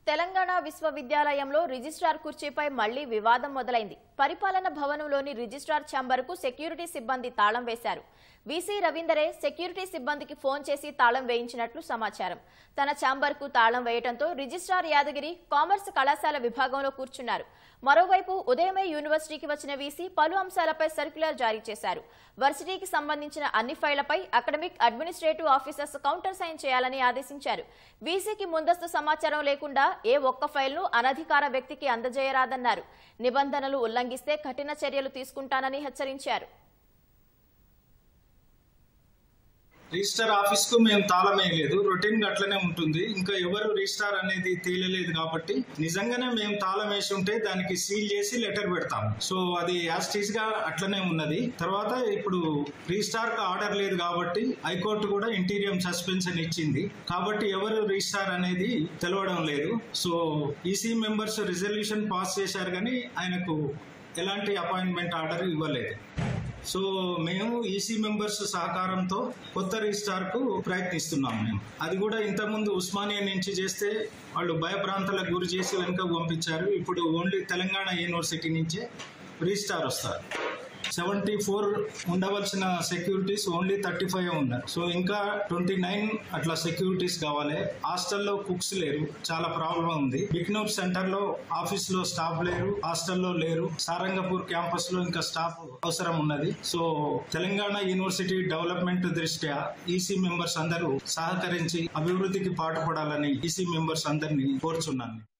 తెలంగాణ విశ్వవిద్యాలయంలో రిజిస్ట్రార్ కుర్చీపై మళ్లీ వివాదం మొదలైంది పరిపాలన భవనంలోని రిజిస్ట్రార్ ఛాంబర్కు సెక్యూరిటీ సిబ్బంది తాళం వేశారు వీసీ రవీందరే సెక్యూరిటీ సిబ్బందికి ఫోన్ చేసి తాళం వేయించినట్లు సమాచారం తన ఛాంబర్కు తాళం వేయడంతో రిజిస్ట్రార్ యాదగిరి కామర్స్ కళాశాల విభాగంలో కూర్చున్నారు మరోవైపు ఉదయమే యూనివర్సిటీకి వచ్చిన వీసీ పలు అంశాలపై సర్క్యులర్ జారీ చేశారు వర్సిటీకి సంబంధించిన అన్ని ఫైళ్లపై academic administrative officers counter sign చేయాలని ఆదేశించారు వీసీకి ముందస్తు సమాచారం లేకుండా ఏ ఒక్క ఫైల్ను అనధికార వ్యక్తికి అందజేయరాదన్నారు నిబంధనలు ఉల్లంఘిస్తే కఠిన చర్యలు తీసుకుంటానని హెచ్చరించారు రిజిస్టర్ ఆఫీస్ కు మేము తాళం వేయలేదు రొటీన్ గా అట్లనే ఉంటుంది ఇంకా ఎవరు రిజిస్టార్ అనేది తేలలేదు కాబట్టి నిజంగానే మేము తాళం వేసి ఉంటే దానికి సీల్ చేసి లెటర్ పెడతాం సో అది యాస్టీస్ గా అట్లనే ఉన్నది తర్వాత ఇప్పుడు రిజిస్టార్ కు ఆర్డర్ లేదు కాబట్టి హైకోర్టు కూడా ఇంటీరియం సస్పెన్షన్ ఇచ్చింది కాబట్టి ఎవరు రిజిస్టార్ అనేది తెలవడం లేదు so EC members resolution pass చేశారు కానీ ఆయనకు ఎలాంటి అపాయింట్మెంట్ ఆర్డర్ ఇవ్వలేదు సో మేము ఈసీ మెంబర్స్ సహకారంతో కొత్త రిజిస్టార్ కు ప్రయత్నిస్తున్నాం మేము అది కూడా ఇంతకుముందు ఉస్మానియా నుంచి చేస్తే వాళ్ళు భయభ్రాంతలకు గురి చేసి వెనుక పంపించారు ఇప్పుడు ఓన్లీ తెలంగాణ యూనివర్సిటీ నుంచే రిజిస్టార్ వస్తారు సెవెంటీ ఫోర్ ఉండవలసిన సెక్యూరిటీస్ ఓన్లీ థర్టీ ఫైవ్ ఉన్నారు సో ఇంకా ట్వంటీ నైన్ అట్లా సెక్యూరిటీస్ కావాలి హాస్టల్లో కుక్స్ లేరు చాలా ప్రాబ్లం ఉంది బిక్నూర్ సెంటర్ లో ఆఫీస్ లో స్టాఫ్ లేరు హాస్టల్లో లేరు సారంగపూర్ క్యాంపస్ లో ఇంకా స్టాఫ్ అవసరం ఉన్నది సో తెలంగాణ యూనివర్సిటీ డెవలప్మెంట్ దృష్ట్యా ఈసీ మెంబర్స్ అందరూ సహకరించి అభివృద్ధికి పాటుపడాలని ఈసీ మెంబర్స్ అందరినీ కోరుచున్నాను